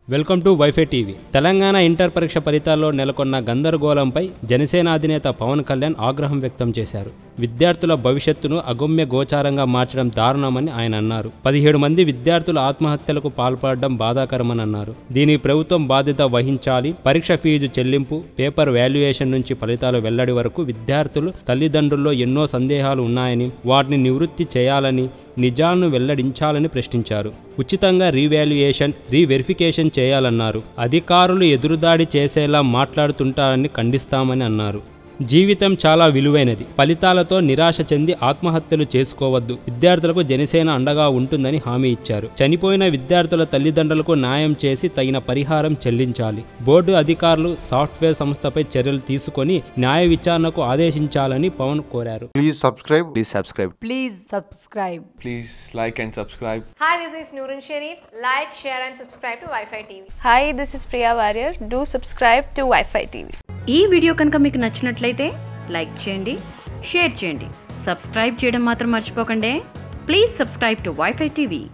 Welcome to WiFi TV Telangana inter పరీక్ష ఫలితాల్లో నెలకొన్న గందరగోళంపై జనసేన అధినేత పవన్ కళ్యాణ్ ఆగ్రహం వ్యక్తం చేశారు విద్యార్థుల భవిష్యత్తును అగమ్య గోచారంగా మార్చడం దారుణమని ఆయన అన్నారు పదిహేడు మంది విద్యార్థులు ఆత్మహత్యలకు పాల్పడడం బాధాకరమని అన్నారు దీనికి ప్రభుత్వం బాధ్యత వహించాలి పరీక్ష ఫీజు చెల్లింపు పేపర్ వాల్యుయేషన్ నుంచి ఫలితాలు వెల్లడి వరకు విద్యార్థులు తల్లిదండ్రుల్లో ఎన్నో సందేహాలు ఉన్నాయని వాటిని నివృత్తి చేయాలని నిజాలను వెల్లడించాలని ప్రశ్నించారు ఉచితంగా రీవాల్యుయేషన్ రీవెరిఫికేషన్ చేయాలన్నారు అధికారులు ఎదురుదాడి చేసేలా మాట్లాడుతుంటారని ఖండిస్తామని అన్నారు జీవితం చాలా విలువైనది ఫలితాలతో నిరాశ చెంది ఆత్మహత్యలు చేసుకోవద్దు విద్యార్థులకు జనసేన అండగా ఉంటుందని హామీ ఇచ్చారు చనిపోయిన విద్యార్థుల తల్లిదండ్రులకు న్యాయం చేసి తగిన పరిహారం చెల్లించాలి బోర్డు అధికారులు సాఫ్ట్వేర్ సంస్థపై చర్యలు తీసుకొని న్యాయ విచారణకు ఆదేశించాలని పవన్ కోరారు Please subscribe. Please subscribe. Please subscribe. Please like and subscribe. Hi, this is Nurun Sharif. Like, share, and subscribe to Wi-Fi TV. Hi, this is Priya Warrior. Do subscribe to Wi-Fi TV. ఈ video కనుక మీకు నచ్చినట్లయితే like చేయండి share చేయండి subscribe చేయడం మాత్రం మర్చిపోకండి please subscribe to WiFi TV